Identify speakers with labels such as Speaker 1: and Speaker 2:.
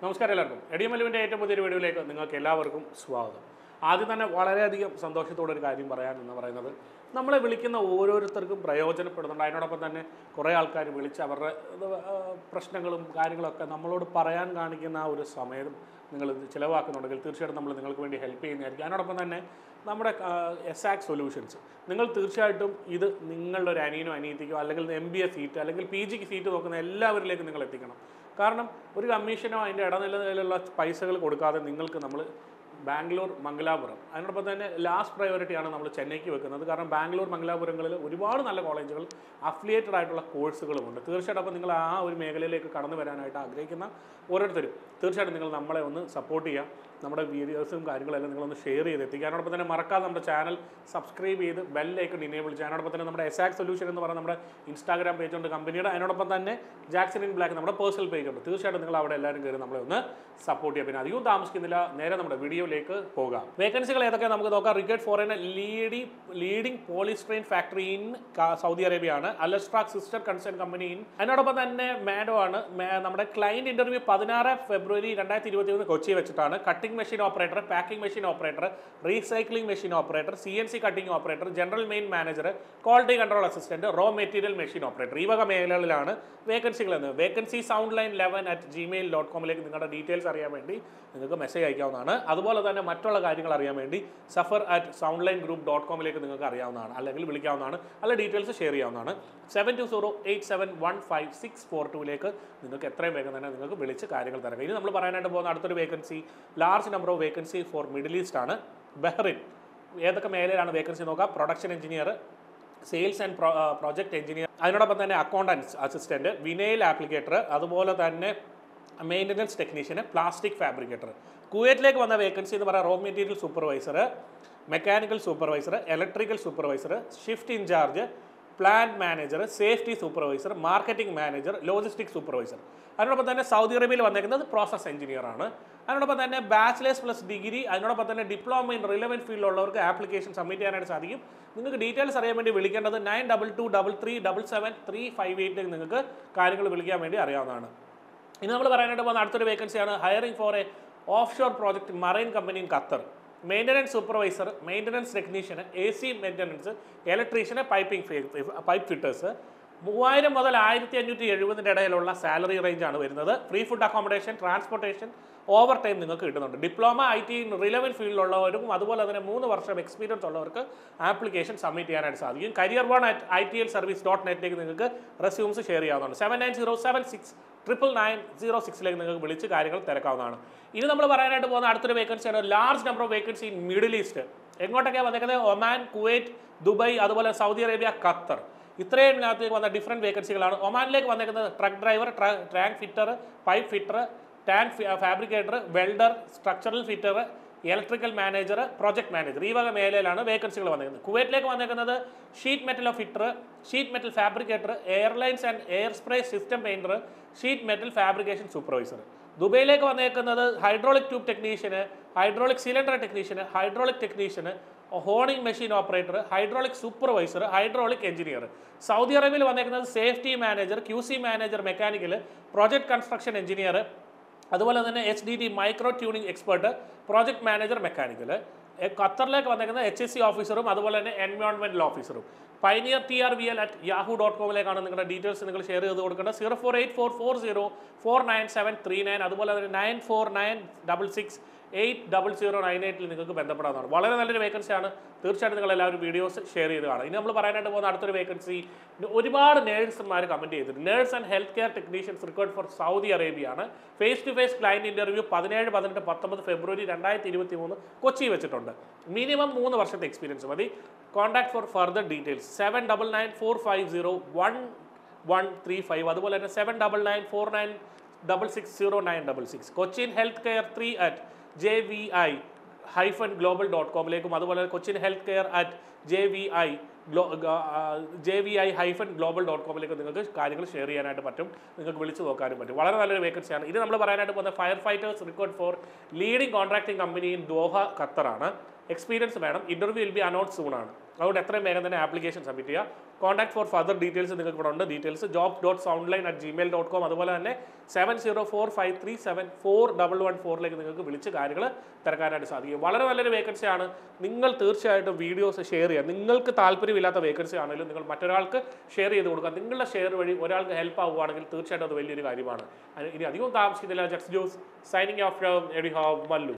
Speaker 1: നമസ്കാരം എല്ലാവർക്കും എടിയമലുവിൻ്റെ ഏറ്റവും പുതിയൊരു വീഡിയോയിലേക്ക് നിങ്ങൾക്ക് എല്ലാവർക്കും സ്വാഗതം ആദ്യം തന്നെ വളരെയധികം സന്തോഷത്തോടെ ഒരു കാര്യം പറയാൻ എന്ന് പറയുന്നത് നമ്മളെ വിളിക്കുന്ന ഓരോരുത്തർക്കും പ്രയോജനപ്പെടുന്നുണ്ട് അതിനോടൊപ്പം തന്നെ കുറേ ആൾക്കാർ വിളിച്ച് അവരുടെ ഇത്, ആ, പ്രശ്നങ്ങളും കാര്യങ്ങളൊക്കെ നമ്മളോട് പറയാൻ കാണിക്കുന്ന ആ ഒരു സമയം നിങ്ങൾ ഇത് ചിലവാക്കുന്നുണ്ടെങ്കിൽ തീർച്ചയായിട്ടും നമ്മൾ നിങ്ങൾക്ക് വേണ്ടി ഹെൽപ്പ് ചെയ്യുന്നതായിരിക്കും അതിനോടൊപ്പം തന്നെ നമ്മുടെ എസാക് സൊല്യൂഷൻസ് നിങ്ങൾ തീർച്ചയായിട്ടും ഇത് നിങ്ങളുടെ ഒരു അനിയനോ അനിയത്തിക്കോ അല്ലെങ്കിൽ എം ബി എ സീറ്റ് അല്ലെങ്കിൽ പി ജിക്ക് സീറ്റ് നോക്കുന്ന എല്ലാവരിലേക്കും നിങ്ങൾ എത്തിക്കണം കാരണം ഒരു കമ്മീഷനോ അതിൻ്റെ ഇടനിലയിലുള്ള പൈസകൾ കൊടുക്കാതെ നിങ്ങൾക്ക് നമ്മൾ ബാംഗ്ലൂർ മംഗലാപുരം അതിനോടൊപ്പം തന്നെ ലാസ്റ്റ് പ്രയോറിറ്റിയാണ് നമ്മൾ ചെന്നൈക്ക് വെക്കുന്നത് കാരണം ബാംഗ്ലൂർ മംഗലാപുരങ്ങളിൽ ഒരുപാട് നല്ല കോളേജുകൾ അഫിലിയേറ്റഡ് ആയിട്ടുള്ള കോഴ്സുകളുമുണ്ട് തീർച്ചയായിട്ടും അപ്പോൾ നിങ്ങൾ ആ ഒരു മേഖലയിലേക്ക് കടന്നു വരാനായിട്ട് ആഗ്രഹിക്കുന്ന ഓരോരുത്തരും തീർച്ചയായിട്ടും നിങ്ങൾ നമ്മളെ ഒന്ന് സപ്പോർട്ട് ചെയ്യുക നമ്മുടെ വീഡിയോസും കാര്യങ്ങളെല്ലാം നിങ്ങളൊന്ന് ഷെയർ ചെയ്ത് എത്തിക്കുക അതിനോടൊപ്പം തന്നെ മറക്കാതെ നമ്മുടെ ചാനൽ സബ്സ്ക്രൈബ് ചെയ്ത് ബെല്ലൈക്കൺ ഇനേബിൾ ചെയ്യുക അതിനോടൊപ്പം തന്നെ നമ്മുടെ എസാക് സൊല്യൂഷൻ എന്ന് പറയുന്ന നമ്മുടെ ഇൻസ്റ്റാഗ്രാം പേജ് ഉണ്ട് കമ്പനിയുടെ അതിനോടൊപ്പം തന്നെ ജാക്സൺ ഇൻ ബ്ലാക്ക് നമ്മുടെ പേഴ്സണൽ പേജ് ഉണ്ട് തീർച്ചയായിട്ടും നിങ്ങൾ അവിടെ എല്ലാവരും കയറി നമ്മളെ ഒന്ന് സപ്പോർട്ട് ചെയ്യുക പിന്നെ അധികം താമസിക്കുന്നില്ല നേരെ നമ്മുടെ വീഡിയോയിലേക്ക് പോകാം വേക്കൻസികൾ ഏതൊക്കെ നമുക്ക് നോക്കാം required foreign lead leading polystyrene factory in Saudi Arabia ആണ് അലസ്ട്രാക് സിസ്റ്റർ കൺസേൺ കമ്പനി ഇൻ അതിനോടൊപ്പം തന്നെ മാഡോ ആണ് മേ- നമ്മുടെ ക്ലയന്റ് ഇന്റർവ്യൂ പതിനാറ് ഫെബ്രുവരി രണ്ടായിരത്തി ഇരുപത്തി മൂന്ന് കൊച്ചി വെച്ചിട്ടാണ് cutting machine operator packing machine operator recycling machine operator C N C cutting operator general main manager quality control assistant raw material machine operator ഈ വക മേഖലകളിലാണ് വേക്കൻസികൾ എന്ന് vacancy sound line eleven at Gmail dot കോമിലേക്ക് നിങ്ങളുടെ details അറിയാൻ വേണ്ടി നിങ്ങൾക്ക് മെസ്സേജ് അയക്കാവുന്നതാണ് അതുപോലെ തന്നെ മറ്റുള്ള കാര്യങ്ങൾ അറിയാൻ വേണ്ടി Zafar at sound line group dot കോമിലേക്ക് നിങ്ങൾക്ക് അറിയാവുന്നതാണ് അല്ലെങ്കിൽ വിളിക്കാവുന്നതാണ് അല്ല ഡീറ്റെയിൽസ് ഷെയർ ചെയ്യാവുന്നതാണ് seven two zero eight seven one five six four ടുവിലേക്ക് നിങ്ങൾക്ക് എത്രയും വേഗം തന്നെ നിങ്ങൾക്ക് വിളിച്ച് കാര്യങ്ങൾ തിരക്കാം ഇനി നമ്മൾ പറയാനായിട്ട് പോകുന്ന അടുത്തൊരു vacancy large number of vacancy for Middle East ആണ് ബഹ്റിൻ ഏതൊക്കെ മേഖലയിലാണ് വേക്കൻസി നോക്കാം production engineer sales and project engineer അതിനോടൊപ്പം തന്നെ അക്കൗണ്ടൻസ് അസിസ്റ്റന്റ് വിനൈൽ ആപ്ലിക്കേറ്റർ അതുപോലെ തന്നെ മെയിൻ്റനൻസ് ടെക്നീഷ്യന് പ്ലാസ്റ്റിക് ഫാബ്രിക്കേറ്റർ കുവൈറ്റിലേക്ക് വന്ന വേക്കൻസി എന്ന് പറയാം raw material supervisor mechanical supervisor electrical supervisor shift in charge plant manager safety supervisor marketing manager logistic supervisor അതിനോടൊപ്പം തന്നെ സൗദി അറേബ്യയിൽ വന്നേക്കുന്നത് പ്രോസസ് എഞ്ചിനീയർ ആണ് അതിനോടൊപ്പം തന്നെ ബാച്ചിലേഴ്സ് പ്ലസ് ഡിഗ്രി അതിനോടൊപ്പം തന്നെ ഡിപ്ലോമ ഇൻ റിലവൻറ്റ് ഫീൽഡിലുള്ളവർക്ക് ആപ്ലിക്കേഷൻ സബ്മിറ്റ് ചെയ്യാനായിട്ട് സാധിക്കും നിങ്ങൾക്ക് ഡീറ്റെയിൽസ് അറിയാൻ വേണ്ടി വിളിക്കേണ്ടത് nine double two double three double seven three five eight നിങ്ങൾക്ക് കാര്യങ്ങൾ വിളിക്കാൻ വേണ്ടി അറിയാവുന്നതാണ് ഇനി നമ്മൾ പറയാനായിട്ട് പോകുന്ന അടുത്തൊരു വേക്കൻസിയാണ് hiring for a offshore project marine company in Qatar maintenance supervisor maintenance technician A C maintenance electrician piping pipe fitters മൂവായിരം മുതൽ ആയിരത്തി അഞ്ഞൂറ്റി എഴുപതിൻ്റെ ഇടയിലുള്ള സാലറി റേഞ്ച് ആണ് വരുന്നത് free food accommodation transportation overtime നിങ്ങൾക്ക് കിട്ടുന്നുണ്ട് ഡിപ്ലോമ ഐ ടി റിലവൻറ്റ് ഫീൽഡിലുള്ളവർക്കും അതുപോലെ തന്നെ മൂന്ന് വർഷം എക്സ്പീരിയൻസ് ഉള്ളവർക്ക് ആപ്ലിക്കേഷൻ സബ്മിറ്റ് ചെയ്യാനായിട്ട് സാധിക്കും career one at I T L service dot നെറ്റിലേക്ക് നിങ്ങൾക്ക് റെസ്യൂംസ് ഷെയർ ചെയ്യാവുന്നതാണ് seven nine zero seven six triple nine zero സിക്സിലേക്ക് നിങ്ങൾക്ക് വിളിച്ച് കാര്യങ്ങൾ തിരക്കാവുന്നതാണ് ഇനി നമ്മൾ പറയാനായിട്ട് പോകുന്ന അടുത്തൊരു വേക്കൻസിയാണ് large number of vacancy in Middle East എങ്ങോട്ടൊക്കെയാണ് വന്നേക്കുന്നത് ഒമാൻ കുവൈറ്റ് ദുബായ് അതുപോലെ സൗദി അറേബ്യ ഖത്തർ ഇത്രയും ഇതിനകത്തേക്ക് വന്ന ഡിഫറെൻറ്റ് വേക്കൻസികളാണ് ഒമാനിലേക്ക് വന്നേക്കുന്നത് truck driver tank fitter pipe fitter tank fabricator welder structural fitter electrical manager project manager ഈ വക മേഖലയിലാണ് വേക്കൻസികൾ വന്നിരിക്കുന്നത് കുവൈറ്റിലേക്ക് വന്നിരിക്കുന്നത് sheet metal fitter sheet metal fabricator airlines and air spray system painter sheet metal fabrication supervisor ദുബൈയിലേക്ക് വന്നേക്കുന്നത് hydraulic tube ടെക്നീഷ്യന് hydraulic cylinder technician hydraulic technician honing machine operator hydraulic supervisor hydraulic engineer Saudi അറേബ്യയിൽ വന്നേക്കുന്നത് safety manager Q C manager mechanical project construction engineer അതുപോലെ തന്നെ H D T micro tuning expert project manager mechanical ഖത്തറിലേക്ക് വന്നേക്കുന്നത് H S C ഓഫീസറും അതുപോലെ തന്നെ environmental ഓഫീസറും pioneer T R V L at Yahoo dot കോമിലേക്കാണ് നിങ്ങളുടെ ഡീറ്റെയിൽസ് നിങ്ങൾ ഷെയർ ചെയ്ത് കൊടുക്കേണ്ടത് zero four eight four four zero four nine seven three nine അതുപോലെ തന്നെ nine four nine double six eight double zero nine എയ്റ്റിൽ നിങ്ങൾക്ക് ബന്ധപ്പെടാവുന്നതാണ് വളരെ നല്ലൊരു വേക്കൻസിയാണ് തീർച്ചയായിട്ടും നിങ്ങൾ എല്ലാവരും വീഡിയോസ് ഷെയർ ചെയ്ത് കാണാം ഇനി നമ്മൾ പറയാനായിട്ട് പോകുന്ന അടുത്തൊരു വേക്കൻസി ഒരുപാട് നേഴ്സുമാർ കമൻറ്റ് ചെയ്തിട്ടുണ്ട് nurse and health care technicians required for Saudi Arabia ആണ് face to face client interview പതിനേഴ് പതിനെട്ട് പത്തൊമ്പത് ഫെബ്രുവരി രണ്ടായിരത്തി ഇരുപത്തി മൂന്ന് കൊച്ചി വെച്ചിട്ടുണ്ട് മിനിമം മൂന്ന് വർഷത്തെ എക്സ്പീരിയൻസ് മതി contact for further details seven double nine four five zero one one three five അതുപോലെ തന്നെ seven double nine four nine double six zero nine double six Cochin health care three at J V I hyphen global dot കോമിലേക്കും അതുപോലെ Cochin health care at J V I glo J V I hyphen global dot കോമിലേക്ക് നിങ്ങൾക്ക് കാര്യങ്ങൾ share ചെയ്യാനായിട്ട് പറ്റും നിങ്ങൾക്ക് വിളിച്ചു നോക്കാനും പറ്റും വളരെ നല്ലൊരു വേക്കൻസിയാണ് ഇത് നമ്മൾ പറയാനായിട്ട് പോകുന്ന fire fighters required for leading contracting company in Doha ഖത്തറാണ് എക്സ്പീരിയൻസ് വേണം interview will be announce soon ആണ് അതുകൊണ്ട് എത്രയും വേഗം തന്നെ ആപ്ലിക്കേഷൻ സബ്മിറ്റ് ചെയ്യുക കോൺടാക്ട് ഫോർ ഫർദർ ഡീറ്റെയിൽസ് നിങ്ങൾക്ക് ഇവിടെ ഉണ്ട് details job dot soundline at Gmail dot com അതുപോലെ തന്നെ seven zero four five three seven four double one ഫോറിലേക്ക് നിങ്ങൾക്ക് വിളിച്ച് കാര്യങ്ങൾ തിരക്കാനായിട്ട് സാധിക്കും വളരെ നല്ലൊരു വേക്കൻസിയാണ് നിങ്ങൾ തീർച്ചയായിട്ടും വീഡിയോസ് ഷെയർ ചെയ്യുക നിങ്ങൾക്ക് താല്പര്യമില്ലാത്ത വേക്കൻസി ആണെങ്കിലും നിങ്ങൾ മറ്റൊരാൾക്ക് ഷെയർ ചെയ്ത് കൊടുക്കുക നിങ്ങളുടെ ഷെയർ വഴി ഒരാൾക്ക് ഹെൽപ്പ് ആവുകയാണെങ്കിൽ തീർച്ചയായിട്ടും അത് വലിയൊരു കാര്യമാണ് അത് ഇനി അധികം താമസിക്കുന്നില്ല ജക്സ് ജോസ് സൈനിങ് ഓഫ് എഡി ഹാവ് മല്ലു